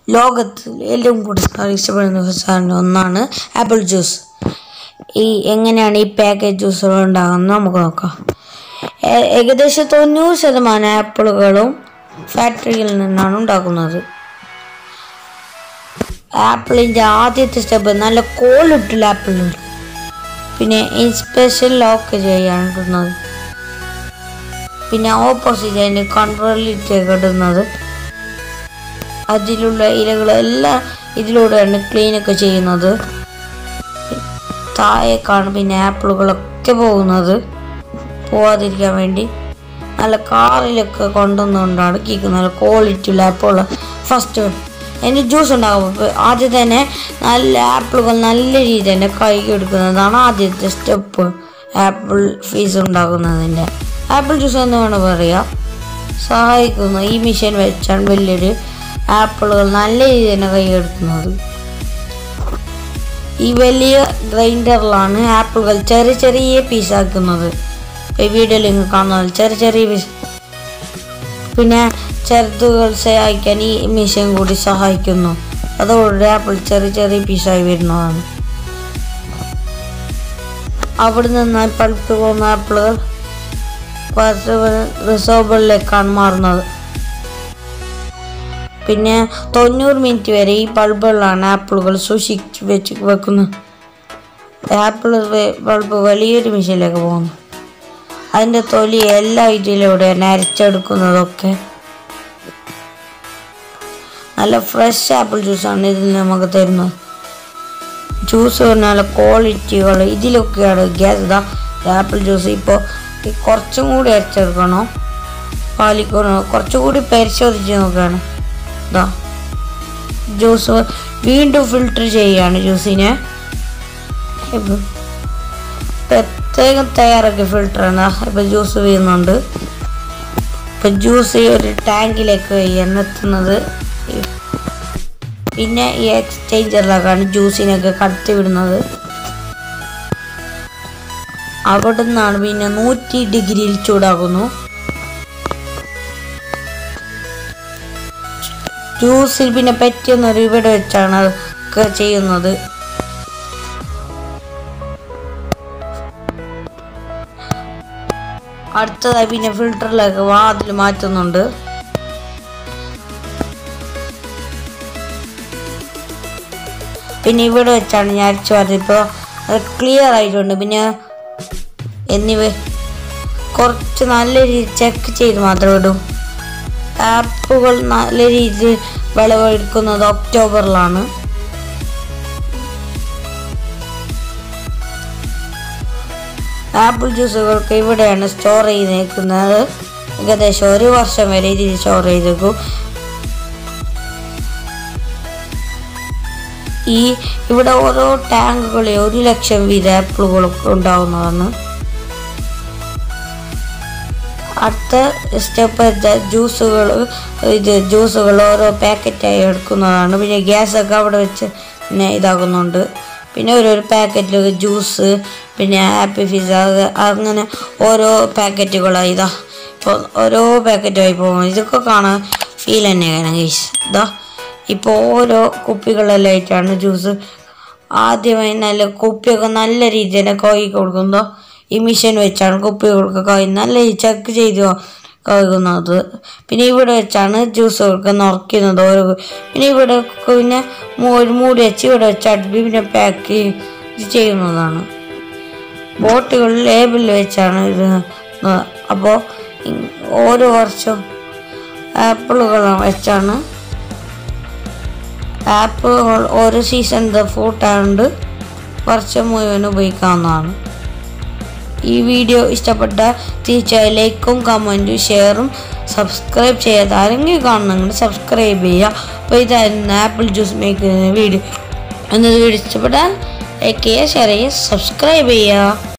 ലോകത്തിൽ ഏറ്റവും കൂടുതൽ ഇഷ്ടപ്പെടുന്ന സാധനം ഒന്നാണ് ആപ്പിൾ ജ്യൂസ് ഈ എങ്ങനെയാണ് ഈ പാക്കേജ് ജ്യൂസുകൾ ഉണ്ടാകുന്നത് നമുക്ക് നോക്കാം ഏ- ഏകദേശം തൊണ്ണൂറ് ശതമാനം ആപ്പിളുകളും ഫാക്ടറിയിൽ നിന്നാണ് ഉണ്ടാക്കുന്നത് ആപ്പിളിൻ്റെ ആദ്യത്തെ സ്റ്റെപ്പ് നല്ല ക്വാളിറ്റിയുള്ള ആപ്പിളുകൾ പിന്നെ ഇൻസ്പെഷ്യൽ ലോക്ക് ചെയ്യാണ് ഇടുന്നത് പിന്നെ ഓപ്പോസിറ്റ് അതിന് കൺട്രോളിലേക്ക് ഇടുന്നത് അതിലുള്ള ഇലകളെല്ലാം ഇതിലൂടെയാണ് ക്ലീനൊക്കെ ചെയ്യുന്നത് താഴേക്കാണ് പിന്നെ ആപ്പിളുകളൊക്കെ പോകുന്നത് പോവാതിരിക്കാൻ വേണ്ടി നല്ല കാറിലൊക്കെ കൊണ്ടുവന്നുകൊണ്ടാണ് കേൾക്കുന്നത് നല്ല ക്വാളിറ്റിയുള്ള ആപ്പിൾ ഫസ്റ്റ് അതിന് ജ്യൂസ് ഉണ്ടാകും ഇപ്പൊ ആദ്യം തന്നെ നല്ല ആപ്പിളുകൾ നല്ല രീതിയിൽ തന്നെ കൈ എടുക്കുന്നതാണ് ആദ്യത്തെ സ്റ്റെപ്പ് ആപ്പിൾ ഫീസ് ഉണ്ടാക്കുന്നതിൻ്റെ ആപ്പിൾ ജ്യൂസ് എന്ന് വേണം പറയാം സഹായിക്കുന്നു ഈ മെഷീൻ വെച്ചാണ് വലിയൊരു ആപ്പിളുകൾ നല്ല രീതിയിൽ തന്നെ കൈ എടുക്കുന്നത് ഈ വലിയ ഗ്രൈൻഡറിലാണ് ആപ്പിളുകൾ ചെറിയ ചെറിയ പീസാക്കുന്നത് ഈ വീഡിയോയിൽ നിങ്ങൾ കാണുന്നത് ചെറിയ ചെറിയ പീസ് പിന്നെ ചെറുതുകൾ സഹായിക്കാൻ ഈ മെഷീൻ കൂടി സഹായിക്കുന്നു അതോടെ ആപ്പിൾ ചെറിയ ചെറിയ പീസായി വരുന്നതാണ് അവിടെ നിന്ന് പഴുത്ത് പോകുന്ന ആപ്പിളുകൾ റിസോർബിളിലേക്കാണ് മാറുന്നത് പിന്നെ തൊണ്ണൂറ് മിനിറ്റ് വരെ ഈ ബൾബുകളാണ് ആപ്പിളുകൾ സൂക്ഷിച്ച് വെച്ച് വെക്കുന്നത് ആപ്പിൾ വെ- ബൾബ് വലിയൊരു മെഷീനിലേക്ക് പോകുന്നു അതിൻ്റെ തൊലി എല്ലാ ഇതിലൂടെയാണ് അരച്ചെടുക്കുന്നതൊക്കെ നല്ല ഫ്രഷ് ആപ്പിൾ ജ്യൂസാണ് ഇതിൽ നമുക്ക് തരുന്നത് ജ്യൂസ് നല്ല ക്വാളിറ്റികൾ ഇതിലൊക്കെയാണ് ഗ്യാസ് ഇതാ ആപ്പിൾ ജ്യൂസ് ഇപ്പോൾ കുറച്ചും കൂടി അരച്ചെടുക്കണം പാലിക്കണം കുറച്ചും കൂടി പരിശോധിച്ച് നോക്കുകയാണ് ഇതാ ജ്യൂസ് വീണ്ടും ഫിൽട്ടർ ചെയ്യുകയാണ് ജ്യൂസിനെ ഇപ്പം പ്രത്യേകം തയ്യാറാക്കിയ ഫിൽട്ടറാണ് ഇപ്പം ജ്യൂസ് വീഴുന്നുണ്ട് ഇപ്പം ജ്യൂസ് ഈ ഒരു ടാങ്കിലേക്ക് എന്നെത്തുന്നത് പിന്നെ ഈ എക്സ്ചേഞ്ചറിലേക്കാണ് ജ്യൂസിനൊക്കെ കടത്തി വിടുന്നത് അവിടെ നിന്നാണ് പിന്നെ നൂറ്റി ഡിഗ്രിയിൽ ചൂടാക്കുന്നു ജ്യൂസിൽ പിന്നെ പറ്റിയൊന്നൊരു ഇവിടെ വെച്ചാണ് അതൊക്കെ ചെയ്യുന്നത് അടുത്തതായി പിന്നെ ഫിൽറ്ററിലേക്ക് വാതിൽ മാറ്റുന്നുണ്ട് പിന്നെ ഇവിടെ വെച്ചാണ് ഞാൻ അരച്ചു പറഞ്ഞത് ഇപ്പോൾ അത് ക്ലിയർ ആയിട്ടുണ്ട് പിന്നെ എന്നിവ കുറച്ച് നല്ല രീതിയിൽ ചെക്ക് ചെയ്ത് മാത്രം ഇടും ആപ്പുകൾ നല്ല രീതിയിൽ വിളവെടുക്കുന്നത് ഒക്ടോബറിലാണ് ആപ്പിൾ ജ്യൂസുകൾക്ക് ഇവിടെയാണ് സ്റ്റോർ ചെയ്ത് നിൽക്കുന്നത് ഏകദേശം ഒരു വർഷം വരെ ഇതിൽ സ്റ്റോർ ചെയ്തേക്കും ഈ ഇവിടെ ഓരോ ടാങ്കുകളിൽ ഒരു ലക്ഷം വീത ആപ്പിളുകളൊക്കെ ഉണ്ടാവുന്നതാണ് അടുത്ത സ്റ്റെപ്പ് ജ്യൂസുകൾ ഇത് ജ്യൂസുകൾ ഓരോ പാക്കറ്റായി എടുക്കുന്നതാണ് പിന്നെ ഗ്യാസൊക്കെ അവിടെ വെച്ച് പിന്നെ ഇതാക്കുന്നുണ്ട് പിന്നെ ഓരോരോ പാക്കറ്റിൽ ജ്യൂസ് പിന്നെ ഹാപ്പി ഫിസ് അത് അങ്ങനെ ഓരോ പാക്കറ്റുകളായി ഇതാ ഇപ്പോൾ ഓരോ പാക്കറ്റായി പോകും ഇതൊക്കെ കാണാൻ ഫീൽ തന്നെയാണ് ഗൈസ് ഇതാ ഇപ്പോൾ ഓരോ കുപ്പികളെല്ലായിട്ടാണ് ജ്യൂസ് ആദ്യമായി നല്ല കുപ്പിയൊക്കെ നല്ല രീതിയിൽ കഴുകി കൊടുക്കുമ്പോൾ ഈ മെഷീൻ വെച്ചാണ് കുപ്പികൾക്ക് കഴുകി നല്ല ചെക്ക് ചെയ്ത് കഴുകുന്നത് പിന്നെ ഇവിടെ വെച്ചാണ് ജ്യൂസുകൾക്ക് നിറയ്ക്കുന്നത് ഓരോ പിന്നെ ഇവിടെ പിന്നെ മൂ- ഒരു മൂടി വെച്ച് ഇവിടെ വെച്ച് അടുപ്പി പിന്നെ പാക്ക് ചെയ്യുന്നതാണ് ബോട്ടുകളിൽ ലേബിളിൽ വെച്ചാണ് ഇത് അപ്പോൾ ഓരോ വർഷം ആപ്പിളുകൾ വെച്ചാണ് ആപ്പിളുകൾ ഓരോ സീസണിൻ്റെ ഫ്രൂട്ടായതുകൊണ്ട് വർഷം മുഴുവൻ ഉപയോഗിക്കാവുന്നതാണ് ഈ വീഡിയോ ഇഷ്ടപ്പെട്ട തീർച്ചയായും ലൈക്കും കമൻറ്റും ഷെയറും സബ്സ്ക്രൈബ് ചെയ്യാത്ത ആരെങ്കിലും കാണുന്നെങ്കിൽ സബ്സ്ക്രൈബ് ചെയ്യുക അപ്പോൾ ഇതായിരുന്നു ആപ്പിൾ ജ്യൂസ് മേക്കുന്ന വീഡിയോ എന്നത് വീഡിയോ ഇഷ്ടപ്പെട്ടാൽ ലൈക്ക് ചെയ്യുക ഷെയർ ചെയ്യുക സബ്സ്ക്രൈബ് ചെയ്യുക